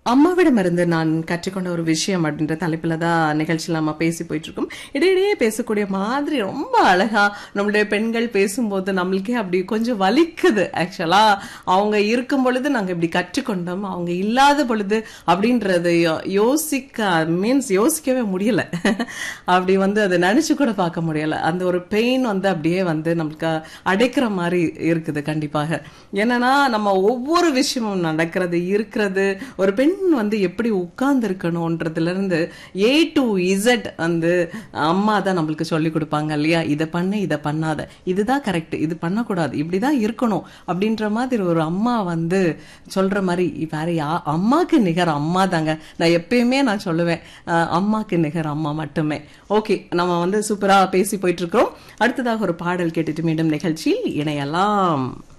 அம்மாவிடமிருந்து நான் கற்றுக்கொண்ட ஒரு விஷயம் அப்படின்ற தலைப்புல தான் நிகழ்ச்சியில் நம்ம பேசி போயிட்டு இருக்கோம் இடையிடையே பேசக்கூடிய மாதிரி ரொம்ப அழகா நம்மளுடைய பெண்கள் பேசும்போது நம்மளுக்கே அப்படி கொஞ்சம் வலிக்குது ஆக்சுவலா அவங்க இருக்கும் பொழுது நாங்க இப்படி கற்றுக்கொண்டோம் அவங்க இல்லாத பொழுது அப்படின்றது யோ- யோசிக்க மீன்ஸ் யோசிக்கவே முடியல அப்படி வந்து அதை நினைச்சு கூட பார்க்க முடியல அந்த ஒரு பெயின் வந்து அப்படியே வந்து நம்மளுக்கு அடைக்கிற மாதிரி இருக்குது கண்டிப்பாக என்னன்னா நம்ம ஒவ்வொரு விஷயமும் நடக்கிறது இருக்கிறது ஒரு பெண் வந்து எப்படி உட்கார்ந்து இருக்கணும்ன்றதுல இருந்து ஏ டு இசட் வந்து அம்மா தான் நம்மளுக்கு சொல்லி கொடுப்பாங்க இல்லையா இதை பண்ணு இதை பண்ணாத இதுதான் கரெக்ட் இது பண்ணக்கூடாது இப்படிதான் இருக்கணும் அப்படின்ற மாதிரி ஒரு அம்மா வந்து சொல்ற மாதிரி வேற யா அம்மாக்கு நிகர் அம்மா தாங்க நான் எப்பயுமே நான் சொல்லுவேன் அஹ், அம்மாக்கு நிகர் அம்மா மட்டுமே ஓகே நம்ம வந்து சூப்பரா பேசி போயிட்டு இருக்கிறோம் அடுத்ததாக ஒரு பாடல் கேட்டுட்டு மீண்டும் நிகழ்ச்சியில் இணையலாம்